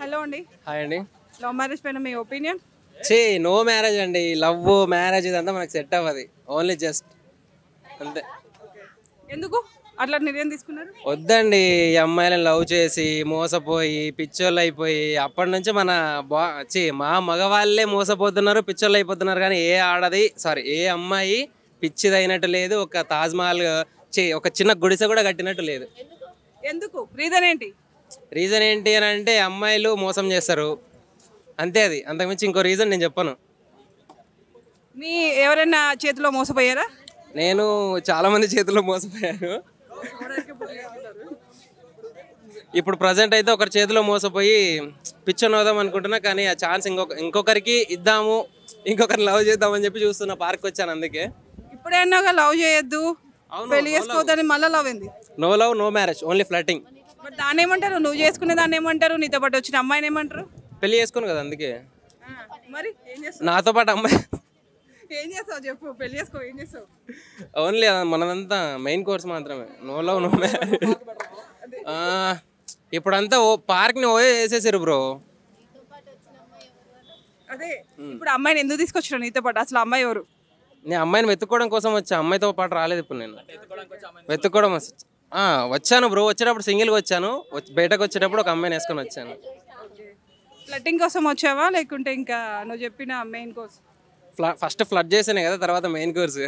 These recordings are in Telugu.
హలో అండి హాయ్ అండి లవ్ మ్యారేజ్ పైన మీ ఒపీనియన్ చే నో మ్యారేజ్ అండి లవ్ మ్యారేజ్ ఇదంతా మనకు సెట్ అవ్వదు ఓన్లీ జస్ట్ అంతే ఎందుకు అట్లా నిర్ణయం తీసుకున్నారు వద్దండి ఈ అమ్మాయిలను లవ్ చేసి మోసపోయి పిచ్చోళ్ళు అయిపోయి అప్పటి నుంచి మన బా చి మా మగవాళ్ళే మోసపోతున్నారు పిచ్చోళ్ళు అయిపోతున్నారు కానీ ఏ ఆడది సారీ ఏ అమ్మాయి పిచ్చిది అయినట్టు లేదు ఒక తాజ్మహల్ చి ఒక చిన్న గుడిసె కూడా కట్టినట్టు లేదు ఎందుకు రీజన్ ఏంటి రీజన్ ఏంటి అని అంటే అమ్మాయిలు మోసం చేస్తారు అంతే అది అంతకుమించి ఇంకో రీజన్ నేను చెప్పను మీ ఎవరైనా చేతిలో మోసపోయారా నేను చాలా మంది చేతుల్లో మోసపోయాను ఇప్పుడు ప్రజెంట్ అయితే ఒకరి చేతిలో మోసపోయి పిచ్చర్ అవుదాం అనుకుంటున్నా కానీ ఆ ఛాన్స్ ఇంకొక ఇంకొకరికి ఇద్దాము ఇంకొకరిని లవ్ చేద్దామని చెప్పి చూస్తున్నా పార్క్ వచ్చాను అందుకే ఇప్పుడే అన్నాగా లవ్ చేయొద్దు అవును, పెళ్లి చేసుకోవద్దని మళ్ళీ లవ్ ఏంది no love no marriage only flirting మరి దాన్ని ఏమంటారు నువ్వు చేసుకునే దాన్ని ఏమంటారు నీతో పాటు వచ్చిన అమ్మాయిని ఏమంటారు పెళ్లి చేసుకోను కదా అందుకే ఆ, మరి ఏం చేస్తావు నాతో పాటు అమ్మాయి ఏం చేస్తావు చెప్పు పెళ్లి చేసుకో ఏం చేస్తావు ఓన్లీ మనదంతా మెయిన్ కోర్స్ మాత్రమే నో లవ్ నో మ్యారేజ్ ఇప్పుడంతా ఓ పార్క్ని ఓయే వేసేసారు బ్రో అదే ఇప్పుడు అమ్మాయిని ఎందుకు తీసుకొచ్చినావు నీతో పాటు అసలు అమ్మాయి ఎవరు నేను అమ్మాయిని వెతుక్కోవడం కోసం వచ్చా అమ్మాయితో పాటు రాలేదు ఇప్పుడు నేను వెతుక్కోవడం వచ్చి- ఆ, వచ్చాను బ్రో వచ్చేటప్పుడు సింగిల్గా వచ్చాను వచ్చి- బయటకు వచ్చేటప్పుడు ఒక అమ్మాయిని వేసుకొని వచ్చాను ఫ్లట్టింగ్ కోసం వచ్చావా లేకుంటే ఇంకా నువ్వు చెప్పిన మెయిన్ కోసం ఫ్లా ఫస్ట్ ఫ్లడ్ చేసానే కదా తర్వాత మెయిన్ కోర్స్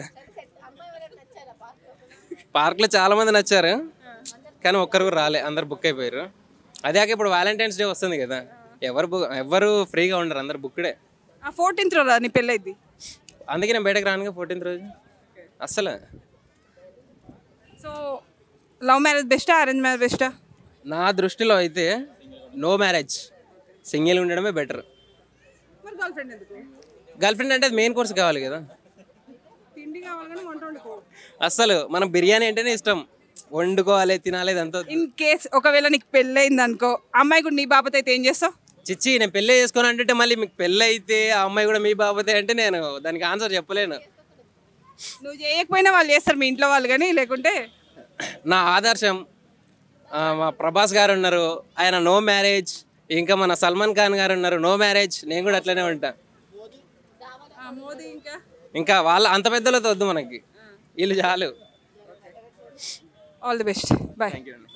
పార్క్లో చాలా మంది నచ్చారు కానీ ఒక్కరు కూడా రాలే అందరు బుక్ అయిపోయారు అదే కాక ఇప్పుడు వ్యాలంటైన్స్ డే వస్తుంది కదా ఎవరు బు ఎవరు ఫ్రీగా ఉండరు అందరు బుక్డే ఆ ఫోర్టీన్త్ రా నీ పెళ్ళి అయింది అందుకే నేను బయటకు రానుగా ఫోర్టీన్త్ రోజు అస్సలు సో లవ్ మ్యారేజ్ బెస్టా అరేంజ్ మ్యారేజ్ బెస్టా నా దృష్టిలో అయితే నో మ్యారేజ్ సింగిల్ ఉండడమే బెటర్ మరి గర్ల్ ఫ్రెండ్ ఎందుకు గర్ల్ ఫ్రెండ్ అంటే మెయిన్ కోర్స్ కావాలి కదా తిండి కావాలి కానీ వంట వండుకో అస్సలు మనం బిర్యానీ అంటేనే ఇష్టం వండుకోవాలి తినాలి ఇదంతా ఇన్ కేస్ ఒకవేళ నీకు పెళ్ళి అయింది అనుకో అమ్మాయి కూడా నీ బాబత్ అయితే ఏం చేస్తావు చిచ్చి నేను పెళ్ళి చేసుకొని అంటే మళ్ళీ మీకు పెళ్ళి అయితే ఆ అమ్మాయి కూడా మీ బాబతే అంటే నేను దానికి ఆన్సర్ చెప్పలేను నువ్వు చేయకపోయినా వాళ్ళు చేస్తారు మీ ఇంట్లో వాళ్ళు కానీ లేకుంటే నా ఆదర్శం ఆ, మా ప్రభాస్ గారు ఉన్నారు ఆయన నో మ్యారేజ్ ఇంకా మన సల్మాన్ ఖాన్ గారు ఉన్నారు నో మ్యారేజ్ నేను కూడా అట్లనే ఉంటా మోదీ ఇంకా ఇంకా వాళ్ళ అంత పెద్దలతో వద్దు మనకి వీళ్ళు చాలు all the best bye thank you అండి